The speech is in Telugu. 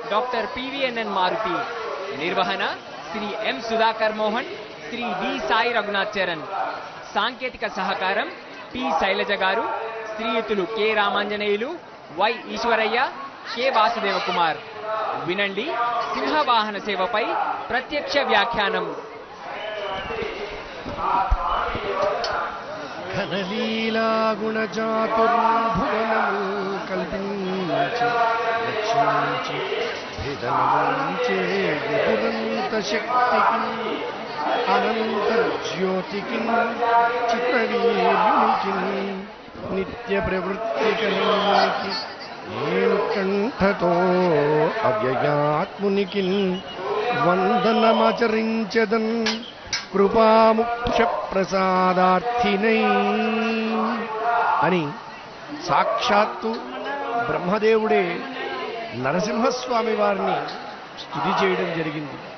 డాక్టర్ పివిఎన్ఎన్ మారుతి నిర్వహణ శ్రీ ఎం సుధాకర్ మోహన్ శ్రీ డి సాయి రఘునాథ్ చరణ్ సాంకేతిక సహకారం పి శైలజ గారు శ్రీయుతులు K Ramanjaneyulu Y Eswaraiah K Vasudeva Kumar వినండి సింహవాహన సేవపై ప్రత్యక్ష వ్యాఖ్యానం ఘనలీలాగుణచాతుర్భువనము కల్పించి రక్షించి విధనముంచే విపురంత శక్తికి అనంత జ్యోతికి చిత్తవీరునికి నిత్య ప్రవృత్తి కలిగి ఏనుకంఠతో అవ్యయాత్మునికి వందనమాచరించదన్ కృపాముక్ష ప్రసాదార్థినై అని సాక్షాత్తు బ్రహ్మదేవుడే నరసింహస్వామి వారిని స్తుతి చేయడం జరిగింది